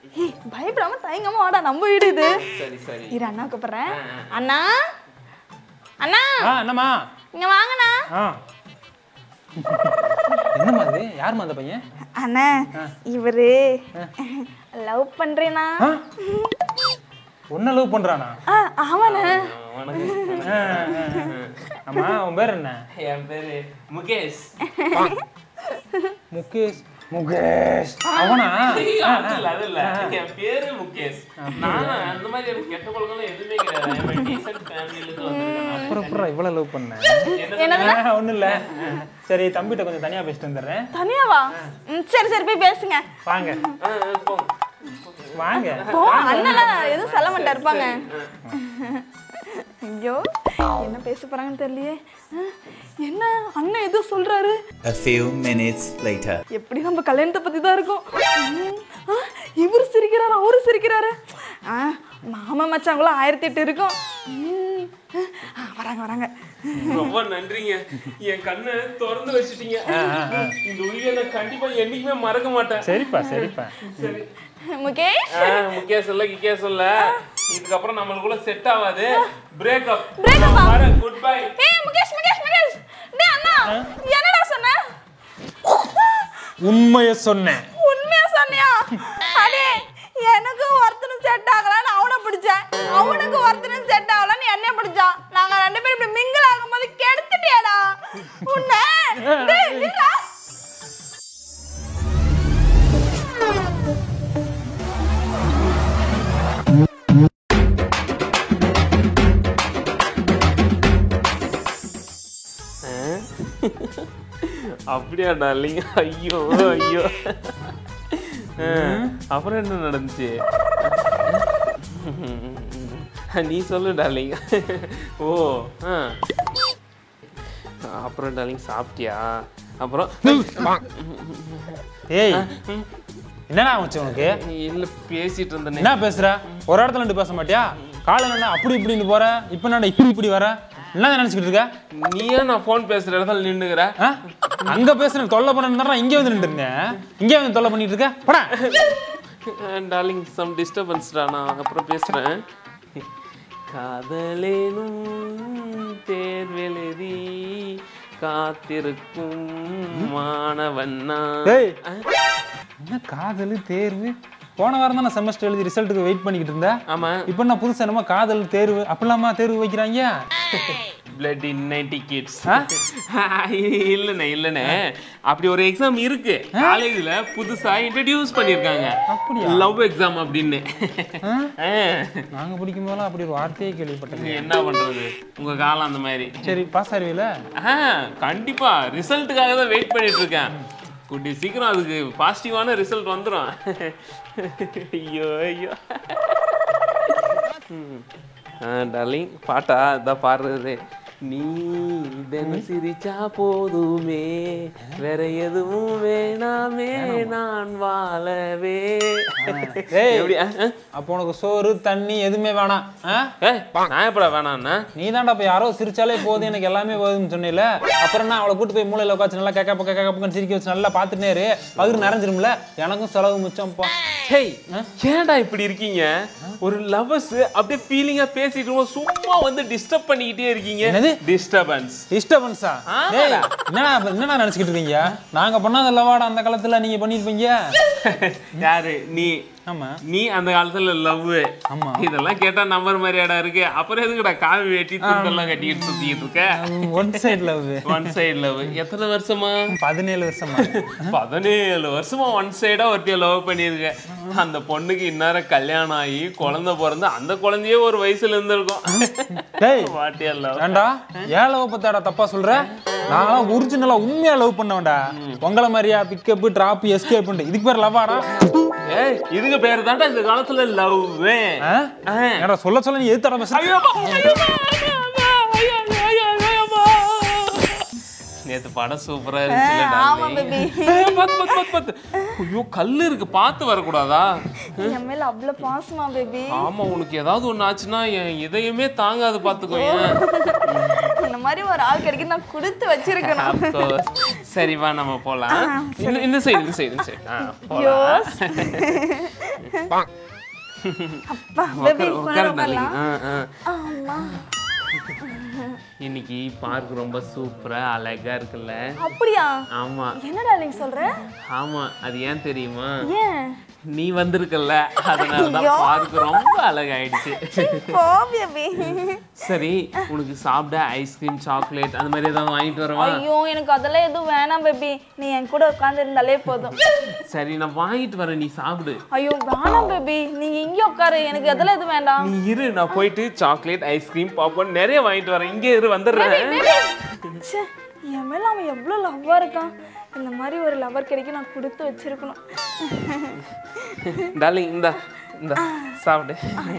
ஏய் பயப்படாம தயங்காம வாடா நம்ம வீடு இது சரி சரி இரு அண்ணா கூப்பிடுறேன் அண்ணா அண்ணா ஆ என்னம்மா இங்க வாங்கண்ணா ஆ என்னம்மா அது யாரும்மா அந்த பையன் அண்ணா இவரு லவ் பண்றேனா ஆ உன்ன லவ் பண்றானா ஆ ஆமாண்ணா வணக்கம் ஆ, ஆ, ஆ. அம்மா உன் பேர் என்ன என் பேரு முகேஷ் முகேஷ் முகேஷ் அவனா ஐயோ, அது இல்ல அது இல்ல என் பேரு முகேஷ் நான் அந்த மாதிரி எனக்கு கெட்ட பழக்கம் எதுவுமே கிடையாது டீசென்ட் ஃபேமிலில இருந்து வந்திருக்கேன் நான். அப்புறம் அப்புறம் இவ்வளவு லவ் பண்ண என்ன ஒன்றும் இல்லை சரி தம்பிகிட்ட கொஞ்சம் தனியாக பேசிட்டு வந்துடுறேன் தனியாவா ம் சரி சரி போய் பேசுங்க வாங்க ஆ, ஆ, போங்க. வாங்க போ அண்ணன் எதுவும் சொல்ல மாட்டா இருப்பாங்க ஐயோ என்ன பேச போறாங்கன்னு தெரியலையே ஆ, என்ன அண்ணன் எதுவும் சொல்றாரு A few minutes later. எப்படி நம்ம கல்யாணத்தை பத்தி தான் இருக்கும் ம், ஆ, இவரு சிரிக்கிறாரு அவரு சிரிக்கிறாரு ஆ மாமா மச்சாங்குள்ள ஆயிரத்தி எட்டு இருக்கும் ம், ஆ, வராங்க வராங்க ரொம்ப நன்றிங்க என் கண்ணை திறந்து வச்சுட்டீங்க இந்த உயிரை நான் கண்டிப்பா என்னைக்குமே மறக்க மாட்டேன் சரிப்பா சரிப்பா சரி முகேஷ் ஆ, முக்கிய சொல்ல கிக்கே சொல்ல இதுக்கப்புறம் நம்மளுக்குள்ள செட் ஆகாது பிரேக்கப் Breakup ஆ? வரேன் குட் பை ஏய் முகேஷ் முகேஷ் முகேஷ் டேய் அண்ணா என்னடா சொன்ன உண்மையை சொன்னேன் உண்மையா சொன்னியா அடே எனக்கு ஒருத்தனும் செட் ஆகலன்னு அவனை பிடிச்சேன் அவனுக்கு ஒருத்தனும் செட் ஆகலன்னு என்னைய பிடிச்சான் நாங்க ரெண்டு பேரும் இப்படி மிங்கிள் ஆகும்போது கெடுத்துட்டியாடா உன்னை டேய், இருடா. அப்படியா டார்லிங் ஐயோ ஐயோ ஆ, அப்புறம் என்ன நடந்துச்சு நீ சொல்லு டார்லிங் ஓ ஆ அப்புறம் டார்லிங் சாப்பிட்டியா அப்புறம் ஏய் என்னடா ஆச்சு உனக்கு இல்ல பேசிட்டு இருந்தேனே என்ன பேசுற ஒரு இடத்துல நின்று பேச மாட்டியா காலையில் என்ன அப்படி இப்படின்னு போற இப்போ என்ன இப்படி இப்படி வர என்ன நினைச்சுக்கிட்டு இருக்க நீயே நான் ஃபோன் பேசுற இடத்துல நின்னுக்கிற ஆ? அங்க பேசுறேன் தொல்லை பண்ணா இங்கே வந்து நின்று இருந்தேன் இங்கே வந்து தொல்லை பண்ணிட்டு இருக்க போடா டார்லிங் சம் டிஸ்டர்பன்ஸ்டா நான் அப்புறம் பேசுறேன் காதலேனும் தேர்வெழுதி காத்திருக்கும் மாணவன் நான். டேய் என்ன காதல் தேர்வு போன வாரம் தான் நான் செமஸ்டர் எழுதி ரிசல்ட்டுக்கு வெயிட் பண்ணிக்கிட்டு இருந்தேன் ஆமா இப்போ நான் புதுசா என்னமோ காதல் தேர்வு அப்படிலாமா தேர்வு வைக்கிறாங்க பிளட் இன் நைன்டி கிட்ஸ் இல்லைண்ணே இல்லைண்ணே அப்படி ஒரு எக்ஸாம் இருக்கு காலேஜ்ல புதுசா இன்ட்ரடியூஸ் பண்ணிருக்காங்க அப்படியா? லவ் எக்ஸாம் அப்படின்னு ஆ? ஆ. நாங்க படிக்கும் போதெல்லாம் அப்படி ஒரு வார்த்தையே கேள்விப்பட்டேன் என்ன பண்றது உங்க காலம் அந்த மாதிரி சரி பாஸ் ஆறுவீல ஆ கண்டிப்பா ரிசல்ட்டுக்காக தான் வெயிட் பண்ணிட்டு இருக்கேன் கூட்டி சீக்கிரம் அதுக்கு பாசிட்டிவான ரிசல்ட் வந்துடும் ஐயோ ஐயோ ம். ஆ டார்லிங் பாட்டா இதான் பாடுறது நீ தினம் சிரிச்சா போதுமே வேற எதுவும் வேணாமே நான் வாழவே டேய். எப்படி ஆ, ஆ? அப்போ உனக்கு சோறு தண்ணி எதுவுமே வேணாம் ஆ? ஏய் நான் எப்படா வேணாண்ணா நீ தான்டா இப்போ யாரோ சிரிச்சாலே போதும் எனக்கு எல்லாமே போதும்னு சொன்னீல அப்புறம் என்ன அவளை கூட்டு போய் மூலையில உட்காந்து நல்லா கேக்க பக்க கேக்க பக்கன்னு சிரிக்க வச்சு நல்லா பார்த்துட்டே இரு பகிர் நிறைஞ்சிரும்ல எனக்கும் செலவு மிச்சம்ப்பா ஹேய் ஏன்டா இப்படி இருக்கீங்க ஒரு லவர்ஸ் அப்படியே ஃபீலிங்கா பேசிட்டு இருக்கும்போது சும்மா வந்து டிஸ்டர்ப் பண்ணிக்கிட்டே இருக்கீங்க என்னது? டிஸ்டர்பன்ஸ் டிஸ்டர்பன்ஸா ஆமாடா. டேய் என்னடா இப்ப என்னடா நினைச்சுக்கிட்டு இருக்கீங்க நாங்க பண்ணாத லவாடா அந்த காலத்துல நீங்க பண்ணிருப்பீங்க யாரு நீ ஆமா நீ அந்த காலத்துல லவ் ஆமா. இதெல்லாம் கேட்டா நம்பர் மாதிரியாடா இருக்கு அப்புறம் எதுக்குடா காவி வெட்டி துண்டெல்லாம் கட்டிக்கிட்டு சுத்திக்கிட்டு இருக்க one side love one side love எத்தனை வருஷமா பதினேழு வருஷமா பதினேழு வருஷமா ஒன் சைடா ஒருத்தைய லவ் பண்ணியிருக்கேன் அந்த பொண்ணுக்கு இந்நேரம் கல்யாணம் ஆகி குழந்தை பிறந்து அந்த குழந்தையே ஒரு வயசுல இருந்திருக்கும் டேய் வாட்டியா லவ் ஏண்டா ஏன் லவ் பத்தாடா தப்பா சொல்ற நாங்களாம் ஒரிஜினலா உண்மையா லவ் பண்ணவன்டா உங்கள மாதிரியா பிக்கப் டிராப் எஸ்கேப் இதுக்கு பேர் லவ்வாடா ஏய் இதுக்கு பேரு தான்டா இந்த காலத்துல லவ் ஏடா சொல்ல சொல்ல நீ எது தர நேத்து படம் சூப்பரா ஆமா இருந்துச்சுல பேபி பாத்து பாத்து பாத்து பாத்து ஐயோ கல்லு இருக்கு பார்த்து வரக்கூடாதா என் மேல அவ்வளவு பாசமா பேபி ஆமா உனக்கு ஏதாவது ஒண்ணு ஆச்சுன்னா என் இதயமே தாங்காது பாத்துக்கோ இந்த மாதிரி ஒரு ஆள் கிடைக்க நான் கொடுத்து வச்சிருக்கணும் சரி வா நம்ம போலாம் இந்த- இந்த சைடு இந்த சைடு இந்த சைடு போலாம் அப்பா பேபி உட்காரு, கொஞ்ச நேரம் உட்காரு darling. உட்காரலாம் ஆ, ஆ. ஆமா இன்னைக்கு பார்க் ரொம்ப சூப்பரா அழகா இருக்குல்ல அப்படியா ஆமா என்னடா நீங்க சொல்ற ஆமா அது ஏன் தெரியுமா ஏன் நீ வந்திருக்கல்ல அதனாலதான் ஐயோ. பார்க் ரொம்ப அழகாயிடுச்சு போ பேபி சரி உனக்கு சாப்பிட ஐஸ்கிரீம் சாக்லேட் அந்த மாதிரி ஏதாவது வாங்கிட்டு வரவா ஐயோ எனக்கு அதெல்லாம் எதுவும் வேணாம் பேபி நீ என் கூட உட்கார்ந்து இருந்தாலே போதும் சரி நான் வாங்கிட்டு வரேன் நீ சாப்பிடு ஐயோ வேணாம் பேபி நீங்க இங்க உட்காரு எனக்கு அதெல்லாம் எதுவும் வேண்டாம் நீ இரு நான் போயிட்டு சாக்லேட் ஐஸ்கிரீம் பாப்கார்ன் நிறைய வாங்கிட்டு வரேன் இங்கே இரு வந்துடுறேன் ச்சே, என் மேல அவன் எவ்வளோ லவ்வா இருக்கான் இந்த மாதிரி ஒரு லவர் கிடைக்க நான் கொடுத்து வச்சிருக்கணும் டார்லிங் இந்த இந்த சாப்பிடு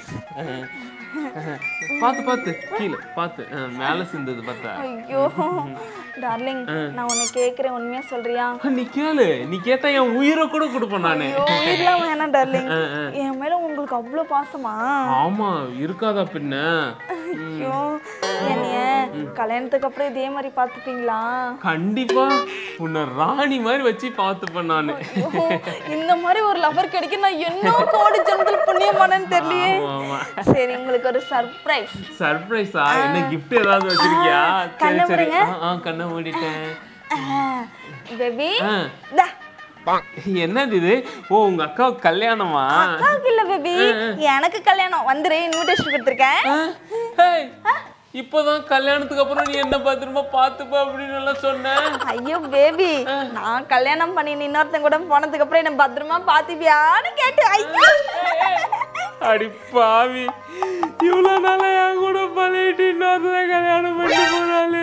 பார்த்து பார்த்து கீழே பார்த்து ஆ, மேலே சிந்தது பார்த்தா ஐயோ டார்லிங் நான் உன்னை கேட்குறேன் உண்மையா சொல்றியா நீ கேளு நீ கேட்டா என் உயிரை கூட கொடுப்பேன் நானு ஐயோ உயிரெலாம் வேணாம் டார்லிங் என் மேல உங்களுக்கு அவ்வளோ பாசமா ஆமா இருக்காதா பின்ன ஐயோ என்னைய கல்யாணத்துக்கு அப்புறம் இதே மாதிரி பார்த்துப்பீங்களா கண்டிப்பா உன்னை ராணி மாதிரி வச்சு பார்த்துப்பேன் நானு ஐயோ, இந்த மாதிரி ஒரு லவர் கிடைக்க நான் என்ன கோடி ஜென்மத்தில் புண்ணியமானன்னு தெரியலையே ஆமா சரி உங்களுக்கு ஒரு சர்ப்ரைஸ் சர்ப்ரைஸா என்ன gift ஏதாவது வச்சிருக்கியா சரி கண்ணை சரி மூடுங்க. ஆ, ஆ கண்ணை மூடிட்டேன் பேபி ஆ. என்னது இது ஓ உங்க அக்காவுக்கு கல்யாணமா அக்காவுக்கு இல்ல பேபி எனக்கு கல்யாணம் வந்துரு இன்விடேஷன் கொடுத்துருக்கேன் ஆ, ஹேய், இப்பதான் கல்யாணத்துக்கு அப்புறம் நீ என்ன பத்திரமா பாத்துப்ப அப்படின்னு எல்லாம் சொன்ன ஐயோ பேபி நான் கல்யாணம் பண்ணி நீ இன்னொருத்தன் கூட போனதுக்கு அப்புறம் என்ன பத்திரமா பாத்துப்பியான்னு கேட்டு ஐயோ அடி பாவி இவ்வளவு நாளா என் கூட பழகிட்டு இன்னொருத்தன் கல்யாணம் பண்ணி போனாலே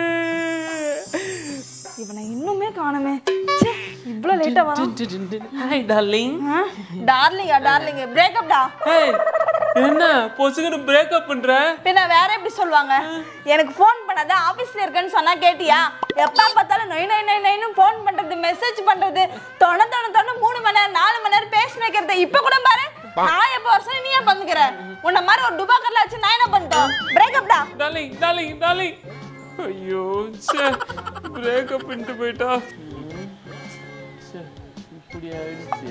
இவனை இன்னுமே காணுமே ச்சே, இவ்ளோ லேட்டா வரான் ஹாய் டார்லிங் டார்லிங்கா டார்லிங் பிரேக்கப் டா ஹேய் என்ன பொசுக்கிட்டு பிரேக்கப் பண்ற பின்ன வேற எப்படி சொல்லுவாங்க எனக்கு ஃபோன் பண்ணாத ஆபீஸ்ல இருக்கேன்னு சொன்னா கேட்டியா எப்ப பார்த்தாலும் நொய் நொய் நொய் நொய்னு ஃபோன் பண்றது மெசேஜ் பண்றது தொண தொண தொண மூணு மணி நேரம் நாலு மணி நேரம் பேசி வைக்கிறது இப்ப கூட பாரு நான் எப்ப வருஷம் நீ ஏன் பண்ணுகிற உன்ன மாதிரி ஒரு டுபாக்கர்ல வச்சு நான் என்ன பண்ணிட்டோம் பிரேக்கப் டா டார்லிங் டார்லிங் டார்லிங் ஐயோ ச்சே பிரேக்கப் பண்ணிட்டு போயிட்டா ச்சே, இப்படி ஆயிடுச்சு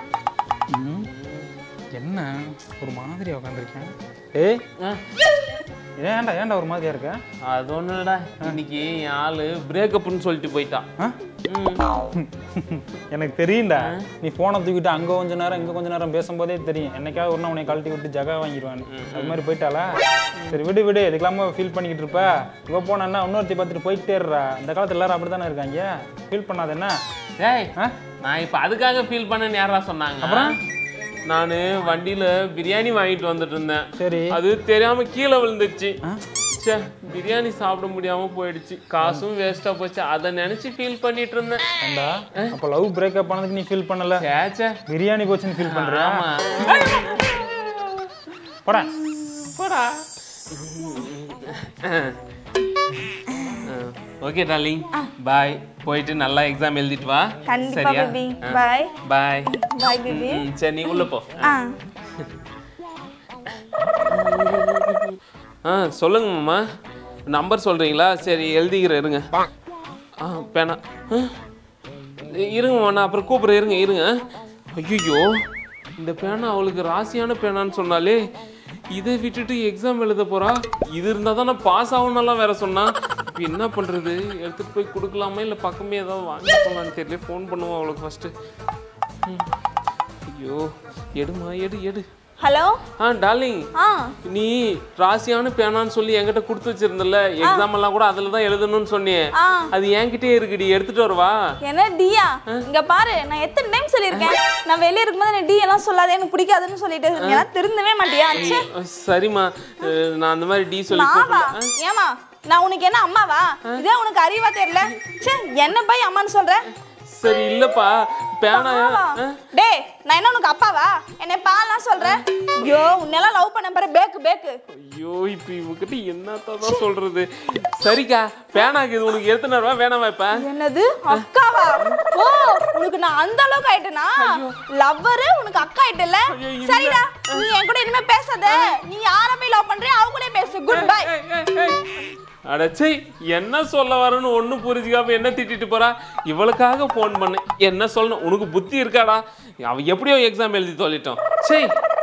என்ன ஒரு மாதிரியா உட்காந்துருக்கேன் ஏய் ஆ, ஏன்டா ஏன்டா ஒரு மாதிரியா இருக்க அது ஒண்ணுடா இன்னைக்கு என் ஆளு பிரேக்கப்னு சொல்லிட்டு போயிட்டான் ஆ? ம். எனக்கு தெரியும்டா நீ போனை தூக்கிட்டு அங்க கொஞ்ச நேரம் இங்க கொஞ்ச நேரம் பேசும்போதே தெரியும் என்னைக்காவது ஒரு நாள் உன்னை கழட்டி விட்டு ஜகா வாங்கிடுவான்னு அது மாதிரி போயிட்டாளா சரி விடு விடு இதுக்கெல்லாம ஃபீல் பண்ணிக்கிட்டு இருப்ப இவ போனா இன்னொருத்தி பார்த்துட்டு போயிட்டே இருறா இந்த காலத்துல எல்லாரும் அப்படித்தானே இருக்காங்க ஃபீல் பண்ணாத என்ன டேய் ஆ? நான் இப்ப அதுக்காக ஃபீல் பண்ணேன்னு யாரா சொன்னாங்க அப்புறம் நான் வண்டியில பிரியாணி வாங்கிட்டு வந்துட்டு இருந்தேன் சரி அது தெரியாம கீழே விழுந்துச்சு ச்சே பிரியாணி சாப்பிட முடியாம போயிடுச்சு காசும் வேஸ்டா போச்சு அதை நினைச்சு ஃபீல் பண்ணிட்டு இருந்தேன் ஏண்டா அப்ப லவ் பிரேக்கப் பண்ணதுக்கு நீ ஃபீல் பண்ணல சேச்சே பிரியாணி போச்சுன்னு ஃபீல் பண்ற ஆமா போடா போடா ஓகே டார்லிங் பாய் போயிட்டு நல்லா எக்ஸாம் எழுதிட்டு வா கண்டிப்பா சரியா பேபி பாய் பாய் பாய் பேபி சரி நீ உள்ள போ ஆ ஆ சொல்லுங்க மாமா நம்பர் சொல்றீங்களா சரி எழுதிக்கிறேன் இருங்க ஆ பேனா ஆ, இருங்க மாமா நான் அப்புறம் கூப்பிட்றேன் இருங்க இருங்க ஐயோ இந்த பேனா அவளுக்கு ராசியான பேனான்னு சொன்னாலே இதை விட்டுட்டு எக்ஸாம் எழுத போறா இது இருந்தால் தான் நான் பாஸ் ஆகணும்லாம் வேற சொன்னா இப்போ என்ன பண்றது எடுத்துட்டு போய் கொடுக்கலாமா இல்லை பக்கமே ஏதாவது வாங்கி போகலான்னு தெரியல ஃபோன் பண்ணுவோம் அவளுக்கு ஃபர்ஸ்ட் ஐயோ எடுமா எடு எடு ஹலோ ஆ டார்லிங் ஆ நீ ராசியான பேனான்னு சொல்லி என்கிட்ட கொடுத்து வச்சிருந்தல எக்ஸாம் எல்லாம் கூட அதுல தான் எழுதணும்னு சொன்னியே ஆ அது என்கிட்டயே இருக்குடி எடுத்துட்டு வரவா என்ன டியா இங்க பாரு நான் எத்தனை டைம் சொல்லியிருக்கேன் நான் வெளிய இருக்கும்போது நீ டி எல்லாம் சொல்லாத எனக்கு பிடிக்காதுன்னு சொல்லிட்டு நீ எல்லாம் திருந்தவே மாட்டியா ச்சே. சரிம்மா அஹ், நான் அந்த மாதிரி டி சொல்லி நாவா கூப்பிடல. ஏமா நான் உனக்கு என்ன அம்மாவா இதே உனக்கு அறிவா தெரியல ச்சே என்ன போய் அம்மான்னு சொல்ற சரி இல்லப்பா பேனா அம்மாவா? டேய் நான் என்ன உனக்கு அப்பாவா என்னை பாலாம் சொல்ற ஐயோ உன்னெல்லாம் லவ் பண்ண பாரு பேக்கு பேக்கு ஐயோ இப்போ இவகிட்ட என்னத்தான் தான் சொல்றது சரிக்கா பேனாக்கு இது உனக்கு எடுத்துன்னு வரவா வேணாமா இப்ப என்னது அக்காவா ஓ உனக்கு நான் அந்த அளவுக்கு ஆயிட்டேனா லவ்வரு உனக்கு அக்கா ஆயிட்டல ஐயோ, இல்ல. சரிடா நீ என் கூட இனிமே பேசாத நீ யார போய் லவ் பண்றியோ அவங்க கூட பேசு குட் பை ஏய், ஏய், ஏய். அடச்சை என்ன சொல்ல வரேன்னு ஒன்றும் புரிஞ்சுக்காம என்ன திட்டிட்டு போறா இவளுக்காக ஃபோன் பண்ணேன் என்ன சொல்லணும் உனக்கு புத்தி இருக்காடா அவ எப்படியோ எக்ஸாம் எழுதி தொலைட்டோம் சரி